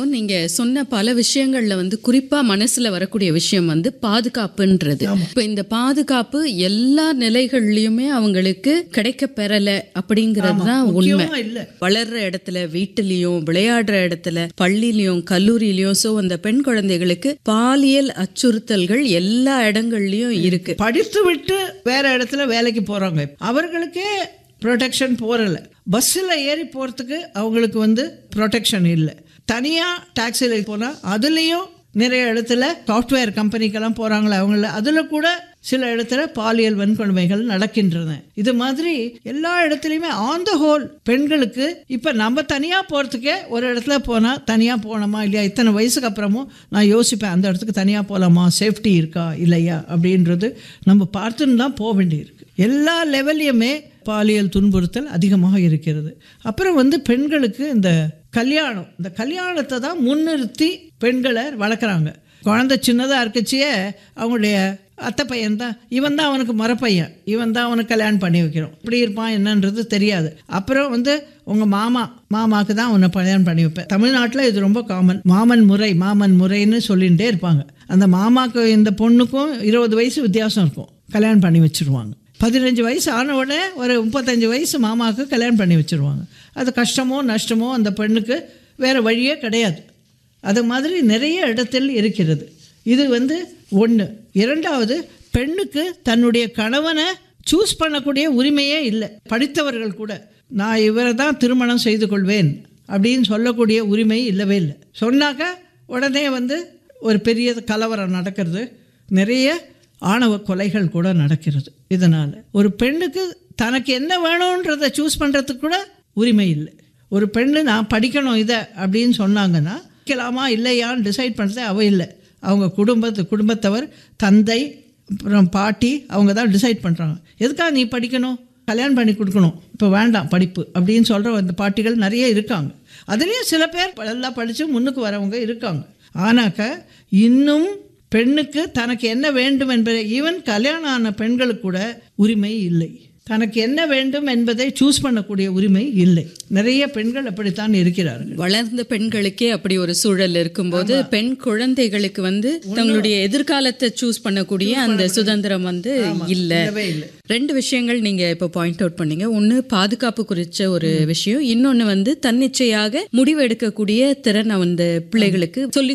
நீங்க சொன்ன பல விஷயங்கள்ல வந்து குறிப்பா மனசுல வரக்கூடிய விஷயம் வந்து பாதுகாப்புன்றது இப்ப இந்த பாதுகாப்பு எல்லா நிலைகள்லயுமே அவங்களுக்கு கிடைக்க பெறல அப்படிங்கிறது தான் உண்மை முக்கியமா இல்ல வளர்ற இடத்துல வீட்டிலையும் விளையாடுற இடத்துல பள்ளியிலயும் கல்லூரியிலயும் சோ அந்த பெண் குழந்தைகளுக்கு பாலியல் அச்சுறுத்தல்கள் எல்லா இடங்கள்லயும் இருக்கு படித்து விட்டு வேற இடத்துல வேலைக்கு போறாங்க அவர்களுக்கே ப்ரொடெக்ஷன் போறல பஸ்ஸில் ஏறி போகிறதுக்கு அவங்களுக்கு வந்து ப்ரொடெக்ஷன் இல்லை தனியாக டாக்ஸியில் போனால் அதுலேயும் நிறைய இடத்துல சாஃப்ட்வேர் கம்பெனிக்கெல்லாம் போகிறாங்களே அவங்கள அதில் கூட சில இடத்துல பாலியல் வன்கொடுமைகள் நடக்கின்றன இது மாதிரி எல்லா இடத்துலையுமே ஆன் த ஹோல் பெண்களுக்கு இப்போ நம்ம தனியாக போகிறதுக்கே ஒரு இடத்துல போனால் தனியாக போனோமா இல்லையா இத்தனை வயசுக்கு அப்புறமும் நான் யோசிப்பேன் அந்த இடத்துக்கு தனியாக போகலாமா சேஃப்டி இருக்கா இல்லையா அப்படின்றது நம்ம பார்த்துன்னு தான் போக வேண்டியிருக்கு எல்லா லெவல்லையுமே பாலியல் துன்புறுத்தல் அதிகமாக இருக்கிறது அப்புறம் வந்து பெண்களுக்கு இந்த கல்யாணம் இந்த கல்யாணத்தை தான் முன்னிறுத்தி பெண்களை வளர்க்குறாங்க குழந்தை சின்னதாக இருக்கச்சியே அவங்களுடைய அத்தை பையன் தான் இவன் தான் அவனுக்கு மரப்பையன் இவன் தான் அவனுக்கு கல்யாணம் பண்ணி வைக்கிறோம் இப்படி இருப்பான் என்னன்றது தெரியாது அப்புறம் வந்து உங்கள் மாமா மாமாவுக்கு தான் உன்னை கல்யாணம் பண்ணி வைப்பேன் தமிழ்நாட்டில் இது ரொம்ப காமன் மாமன் முறை மாமன் முறைன்னு சொல்லிகிட்டே இருப்பாங்க அந்த மாமாக்கு இந்த பொண்ணுக்கும் இருபது வயசு வித்தியாசம் இருக்கும் கல்யாணம் பண்ணி வச்சுருவாங்க பதினஞ்சு வயசு ஆன உடனே ஒரு முப்பத்தஞ்சு வயசு மாமாவுக்கு கல்யாணம் பண்ணி வச்சுருவாங்க அது கஷ்டமோ நஷ்டமோ அந்த பெண்ணுக்கு வேறு வழியே கிடையாது அது மாதிரி நிறைய இடத்தில் இருக்கிறது இது வந்து ஒன்று இரண்டாவது பெண்ணுக்கு தன்னுடைய கணவனை சூஸ் பண்ணக்கூடிய உரிமையே இல்லை படித்தவர்கள் கூட நான் இவரை தான் திருமணம் செய்து கொள்வேன் அப்படின்னு சொல்லக்கூடிய உரிமை இல்லவே இல்லை சொன்னாக்கா உடனே வந்து ஒரு பெரிய கலவரம் நடக்கிறது நிறைய ஆணவ கொலைகள் கூட நடக்கிறது இதனால் ஒரு பெண்ணுக்கு தனக்கு என்ன வேணுன்றதை சூஸ் பண்ணுறதுக்கு கூட உரிமை இல்லை ஒரு பெண்ணு நான் படிக்கணும் இதை அப்படின்னு சொன்னாங்கன்னா படிக்கலாமா இல்லையான்னு டிசைட் பண்ணுறதே அவ இல்லை அவங்க குடும்பத்து குடும்பத்தவர் தந்தை அப்புறம் பாட்டி அவங்க தான் டிசைட் பண்ணுறாங்க எதுக்காக நீ படிக்கணும் கல்யாணம் பண்ணி கொடுக்கணும் இப்போ வேண்டாம் படிப்பு அப்படின்னு சொல்கிற அந்த பாட்டிகள் நிறைய இருக்காங்க அதுலேயும் சில பேர் நல்லா படித்து முன்னுக்கு வரவங்க இருக்காங்க ஆனாக்க இன்னும் பெண்ணுக்கு தனக்கு என்ன வேண்டும் என்பதை ஈவன் கல்யாணம் ஆன பெண்களுக்கு கூட உரிமை இல்லை தனக்கு என்ன வேண்டும் என்பதை சூஸ் பண்ணக்கூடிய உரிமை இல்லை நிறைய பெண்கள் அப்படித்தான் இருக்கிறார்கள் வளர்ந்த பெண்களுக்கே அப்படி ஒரு சூழல் இருக்கும்போது பெண் குழந்தைகளுக்கு வந்து தங்களுடைய எதிர்காலத்தை சூஸ் பண்ணக்கூடிய அந்த சுதந்திரம் வந்து இல்ல இல்லவே இல்லை ரெண்டு விஷயங்கள் நீங்க இப்போ பாயிண்ட் அவுட் பண்ணீங்க ஒன்னு பாதுகாப்பு குறிச்ச ஒரு விஷயம் இன்னொன்னு வந்து தன்னிச்சையாக முடிவு எடுக்கக்கூடிய திறனை வந்து பிள்ளைகளுக்கு சொல்லி